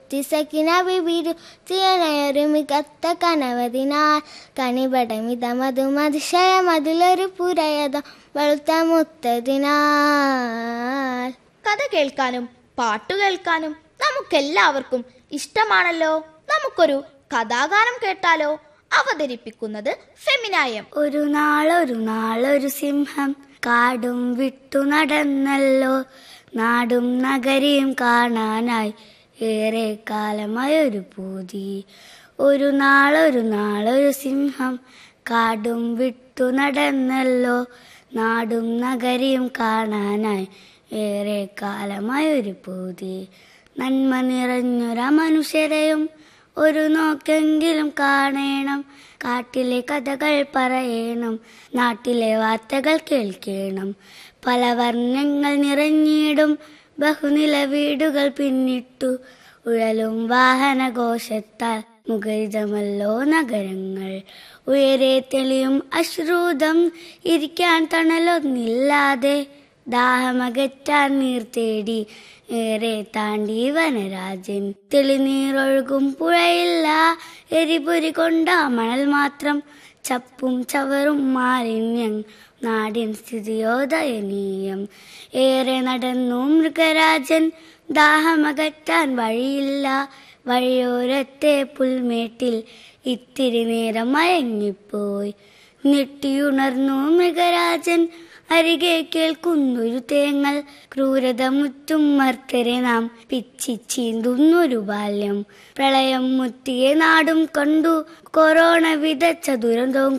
തിസക്കിന ബിബിരു തിയനയൊരുമി കത്ത കനവതിനാൽ കണിപടമിതമതും അതിശയമതിലൊരു പുരയത വെളുത്ത മുത്തതിനാൽ കഥ കേൾക്കാനും പാട്ടു കേൾക്കാനും നമുക്കെല്ലാവർക്കും ഇഷ്ടമാണല്ലോ നമുക്കൊരു കഥാഗാനം കേട്ടാലോ അവതരിപ്പിക്കുന്നത് ഫെമിനായം ഒരു നാളൊരു നാളൊരു സിംഹം കാടും വിട്ടു നടന്നല്ലോ നാടും നഗരിയും കാണാനായി ഏറെ കാലമായി ഒരു പൂതി ഒരു നാളൊരു നാളൊരു സിംഹം കാടും വിട്ടു നടന്നല്ലോ നാടും നഗരിയും കാണാനായി ഏറെ കാലമായി ഒരു പൂതി നന്മ നിറഞ്ഞൊര മനുഷ്യരെയും ഒരു നോക്കെങ്കിലും കാണണം കാട്ടിലെ കഥകൾ പറയണം നാട്ടിലെ വാർത്തകൾ കേൾക്കണം പല വർണ്ണങ്ങൾ നിറഞ്ഞിടും ബഹുനില വീടുകൾ പിന്നിട്ടു ഉഴലും വാഹനഘോഷത്താൽ മുഖരിതമല്ലോ നഗരങ്ങൾ ഉയരെ തെളിയും അശ്രൂതം ഇരിക്കാൻ തണലൊന്നില്ലാതെ ദാഹമകറ്റാൻ നീർ തേടി ഏറെ താണ്ടി വനരാജൻ തെളിനീറൊഴുകും പുഴയില്ല എരിപൊരി കൊണ്ട മണൽ മാത്രം ചപ്പും ചവറും മാലിന്യം നാടിൻ സ്ഥിതിയോ ദയനീയം ഏറെ നടന്നു മൃഗരാജൻ ദാഹമകറ്റാൻ വഴിയില്ല വഴിയോരത്തെ പുൽമേട്ടിൽ ഇത്തിരി നേരം മയങ്ങിപ്പോയി ഞെട്ടിയുണർന്നു മൃഗരാജൻ അരികെ കേൾക്കുന്നൊരു തേങ്ങൽ ക്രൂരത മുറ്റും മർത്തരെ നാം പിച്ചിച്ചീന്തുന്നൊരു ബാല്യം പ്രളയം മുറ്റിയ നാടും കണ്ടു കൊറോണ വിതച്ച ദുരന്തവും